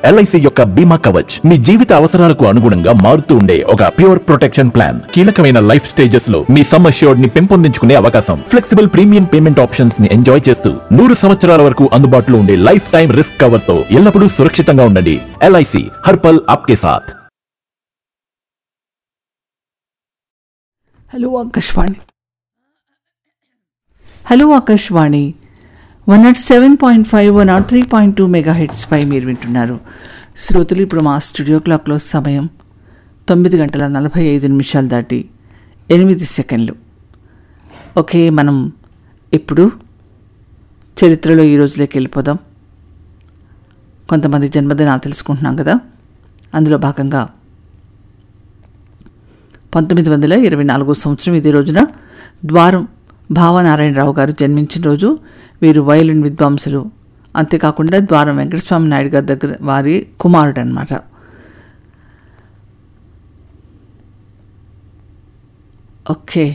LIC యొక్క బీమా కవచ్ మీ జీవిత అవసరాలకు అనుగుణంగా మారుతూ ఉండే ఒక ప్యూర్ ప్రొటెక్షన్ ప్లాన్ కీలకమైన లైఫ్ స్టేజెస్ లో మీ సమ్ అష్యూర్డ్ ని పెంపొందించుకునే అవకాశం ఫ్లెక్సిబుల్ ప్రీమియం పేమెంట్ ఆప్షన్స్ ని ఎంజాయ్ చేస్తూ నూరు సంవత్సరాల వరకు అందుబాటులో ఉండే లైఫ్ టైం రిస్క్ కవర్ తో ఎల్లప్పుడూ సురక్షితంగా ఉండండి ఎల్ఐసి హర్పల్ ఆప్కే సాథ్ hello Akashvani hello Akashvani one not seven point five one not three point two mega హెడ్స్పై మీరు వింటున్నారు శ్రోతలు ఇప్పుడు మా స్టూడియో క్లాక్లో సమయం తొమ్మిది గంటల నలభై ఐదు నిమిషాలు దాటి ఎనిమిది సెకండ్లు ఓకే మనం ఇప్పుడు చరిత్రలో ఈ రోజులోకి వెళ్ళిపోదాం కొంతమంది జన్మదినాలు తెలుసుకుంటున్నాం కదా అందులో భాగంగా పంతొమ్మిది వందల ఇరవై నాలుగో సంవత్సరం ఇదే రోజున ద్వారం భావనారాయణరావు గారు జన్మించిన రోజు వీరు వయలిన్ విద్వాంసులు అంతేకాకుండా ద్వారం వెంకటస్వామి నాయుడు గారి దగ్గర వారి కుమారుడు అనమాట ఓకే